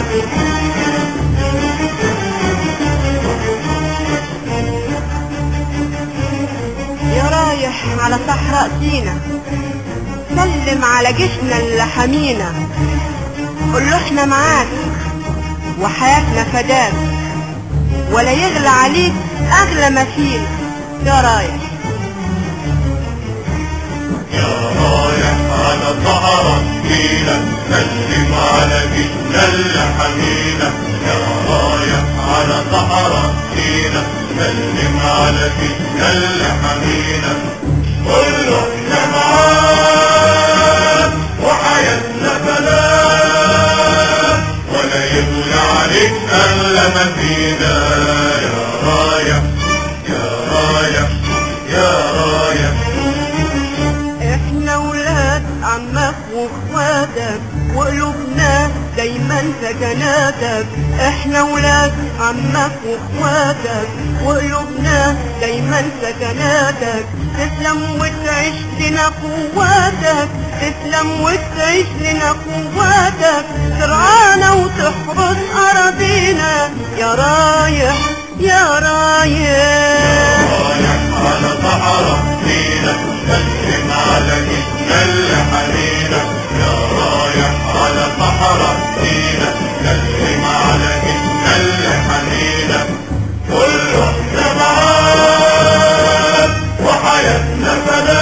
يا رايح على صحراء سينا سلم على جيشنا اللي حمينا قول له احنا معاك وحياتنا فداك ولا يغلى عليك اغلى ما فينا يا رايح يا رايح على صحراء فينا سلم على جيشنا اللي حمينا يا رايح على صحراء فينا سلم على جيشنا اللي حمينا قل له احنا معاك وحياتنا فلاك ولا يغلى عليك اغلى ما فينا يا رايح يا رايح يا رايح احنا ولاد عمك واخواتك وقلوبنا دايما سكناتك احنا ولاد عمك واخواتك وقلوبنا دايما سكناتك تسلم وتعيش لنا قواتك تسلم وتعيش لنا قواتك ترعانا وتحرس اراضينا يا رايح يا رايح رايح على صحراء فينا سلم على جسم الحنينة يا رايح على صحراء فينا سلم على جسم الحنينة كله احنا معاك وحياتنا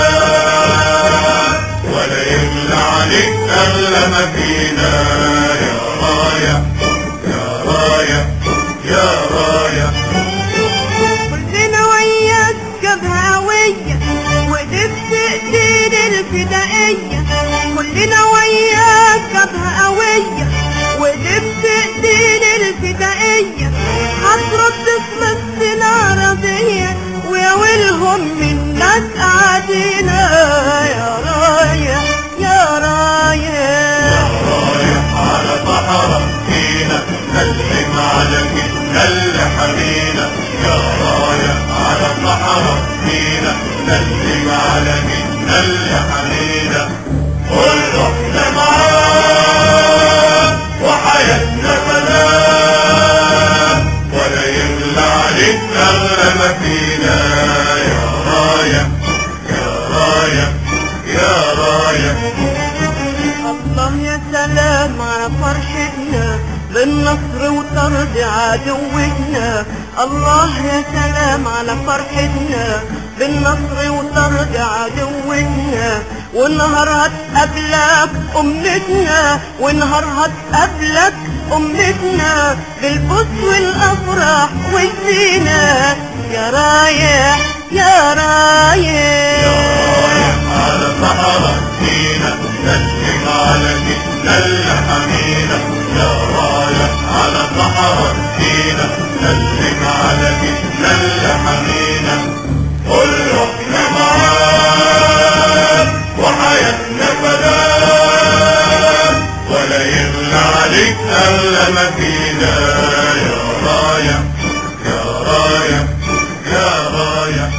فلاك ولا يغلى عليك اغلى ما فينا يا رايح يا رايح يا رايح كلنا وياك جبهة قوية وقدرت ايدين الفدائية كلنا وياك جبهة قوية وقدرت ايدين الفدائية هترد في مصر العربية ويا ويلهم منك قاعدينا يا رايح يا رايح رايح على صحراء فينا سلم على جسم الحنينة يا رايح على صحراء فينا سلم على جسم الحنينة قل له احنا معاك وحياتنا فلاك ولا يغلى عليك اغلى ما فينا يا رايح يا رايح يا رايح الله يا سلام على فرحتنا بالنصر وطرد عدوتنا الله يا سلام على فرحتنا بالنصر وطرد عدوتنا ونهار هتقابلك أمتنا ونهار هتقابلك أمتنا بالبوس والأفراح والزينة يا رايح يا رايح رايح على صحراء سينا سلم على جسم الحمينة يا رايح على صحراء سينا سلم على جسم الحمينة قل له احنا معاك وحياتنا فداك ولا يغلى عليك اغلى ما فينا يا رايح يا رايح يا رايح